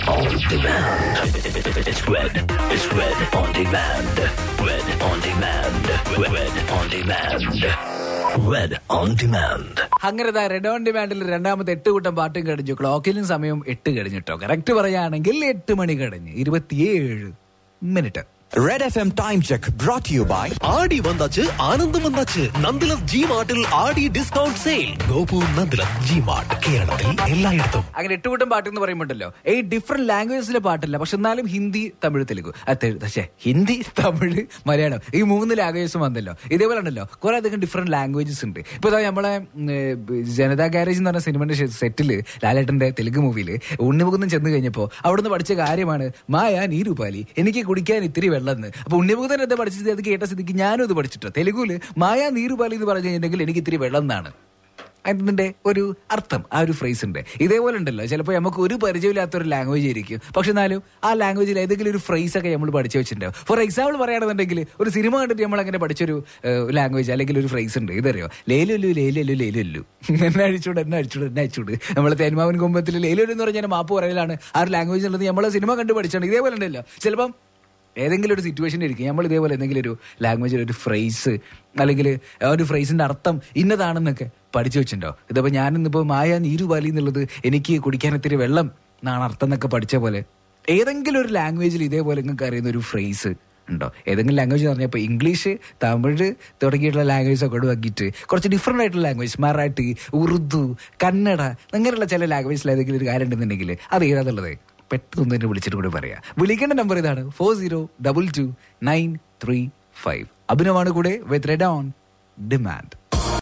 on demand. It's Red. It's Red on demand. Red on demand. Red on demand. Red on demand. അങ്ങനെ ദാ red on ഡിമാൻഡിൽ രണ്ടാമത്തെ എട്ട് കൂട്ടം പാട്ടും കഴിഞ്ഞു ക്ലോക്കിലും സമയം എട്ട് കഴിഞ്ഞിട്ടോ കറക്റ്റ് പറയുകയാണെങ്കിൽ എട്ട് മണി കഴിഞ്ഞ് ഇരുപത്തിയേഴ് minute red F M time check brought you by ആടി വന്നാച്ച് ആനന്ദം വന്നാച്ച് നന്ദിലത് ജി മാർട്ടിൽ ആടി ഡിസ്കൗണ്ട് സെയിൽ നോക്കൂ നന്ദിലത് ജി മാർട്ട് കേരളത്തിൽ എല്ലായിടത്തും അങ്ങനെ എട്ട് കൂട്ടം പാട്ട് എന്ന് പറയുമ്പോണ്ടല്ലോ ഈ ഡിഫറെന്റ് ലാംഗ്വേജിലെ പാട്ടല്ല പക്ഷെ എന്നാലും ഹിന്ദി തമിഴ് തെലുഗു പക്ഷേ ഹിന്ദി തമിഴ് മലയാളം ഈ മൂന്ന് ലാംഗ്വേജസും വന്നല്ലോ ഇതേപോലെ ഉണ്ടല്ലോ കുറെ അധികം ഡിഫറെന്റ് ലാംഗ്വേജസ് ഉണ്ട് ഇപ്പൊ ഇതാ നമ്മളെ ഉം, ഏ, ജനതാ ഗാരേജ് എന്ന് പറഞ്ഞ സിനിമയുടെ സെറ്റില് ലാലേട്ടന്റെ തെലുങ്ക് മൂവിയില് ഉണ്ണിമുകുന്ദൻ ചെന്ന് കഴിഞ്ഞപ്പോ അവിടുന്ന് പഠിച്ച കാര്യമാണ് മായ നീരുപാലി എനിക്ക് കുടിക്കാൻ ഇത്തിരി വെള്ളം എന്ന് അപ്പൊ ഉണ്ണിമുകുന്ദൻ എന്താ പഠിച്ചത് അത് കേട്ട സ്ഥിതിക്ക് ഞാനും അത് പഠിച്ചിട്ടോ തെലുഗുല് മായ നീരുപാലി എന്ന് പറഞ്ഞു കഴിഞ്ഞിട്ടുണ്ടെങ്കിൽ എനിക്ക് ഇത്തിരി വെള്ളം എന്നാണ് അതിന്റെ ഒരു അർത്ഥം ആ ഒരു ഫ്രേസ് ഉണ്ട് ഇതേപോലെ ഉണ്ടല്ലോ ചിലപ്പോൾ നമുക്ക് ഒരു പരിചയമില്ലാത്ത ഒരു ലാംഗ്വേജ് ആയിരിക്കും പക്ഷെ എന്നാലും ആ ലാംഗ്വേജിൽ ഏതെങ്കിലും ഒരു ഫ്രേസ് ഒക്കെ നമ്മൾ പഠിച്ചു വെച്ചിട്ടുണ്ടാവും ഫോർ എക്സാമ്പിൾ പറയുകയാണെന്നുണ്ടെങ്കിൽ ഒരു സിനിമ കണ്ടിട്ട് നമ്മൾ അങ്ങനെ പഠിച്ചൊരു ലാംഗ്വേജ് അല്ലെങ്കിൽ ഒരു ഫ്രേസ് ഉണ്ട് ഇതറിയോ ലേലുല്ലു ലേലുല്ലു ലേലുല്ലു എന്നെ അഴിച്ചൂട് എന്നെ അഴിച്ചൂട് എന്നെ അഴിച്ചൂട് നമ്മൾ തേന്മാവൻ കുമ്പത്തിൽ ലേലുല്ലു എന്ന് പറഞ്ഞാൽ മാപ്പ് പറയലാണ് ആ ഒരു ലാംഗ്വേജ് ഉള്ളത് നമ്മൾ സിനിമ കണ്ട് പഠിച്ചാണ് ഇതേപോലെ ഉണ്ടല്ലോ ചിലപ്പം ഏതെങ്കിലും ഒരു സിറ്റുവേഷൻ ഇരിക്കും നമ്മൾ ഇതേപോലെ എന്തെങ്കിലും ഒരു ലാംഗ്വേജിൽ ഒരു ഫ്രേസ് അല്ലെങ്കിൽ ആ ഒരു ഫ്രേസിന്റെ അർത്ഥം ഇന്നതാണെന്നൊക്കെ പഠിച്ചു വെച്ചിട്ടുണ്ടോ ഇതിപ്പോ ഞാനിന്നിപ്പോ മായ നീരുപാലി എന്നുള്ളത് എനിക്ക് കുടിക്കാൻ ഇത്തിരി വെള്ളം എന്നാണ് അർത്ഥം എന്നൊക്കെ പഠിച്ച പോലെ ഏതെങ്കിലും ഒരു ലാംഗ്വേജിൽ ഇതേപോലെ നിങ്ങൾക്ക് അറിയുന്ന ഒരു ഫ്രേസ് ഉണ്ടോ ഏതെങ്കിലും ലാംഗ്വേജ് പറഞ്ഞപ്പോൾ ഇംഗ്ലീഷ് തമിഴ് തുടങ്ങിയിട്ടുള്ള ലാംഗ്വേജ് ഒക്കെ ഒഴിവാക്കിയിട്ട് കുറച്ച് ഡിഫറെൻ്റ് ആയിട്ടുള്ള ലാംഗ്വേജ് മറാഠി ഉറുദു കന്നഡ അങ്ങനെയുള്ള ചില ലാംഗ്വേജിൽ ഏതെങ്കിലും ഒരു കാര്യം ഉണ്ടെന്നുണ്ടെങ്കിൽ അത് ഏതാന്നുള്ളത് പെട്ടെന്ന് തന്നെ വിളിച്ചിട്ട് കൂടി പറയാ വിളിക്കേണ്ട നമ്പർ ഇതാണ് four zero double two nine three five അഭിനവാണ് കൂടെ വിത്ത് റെഡ് ഓൺ ഡിമാൻഡ്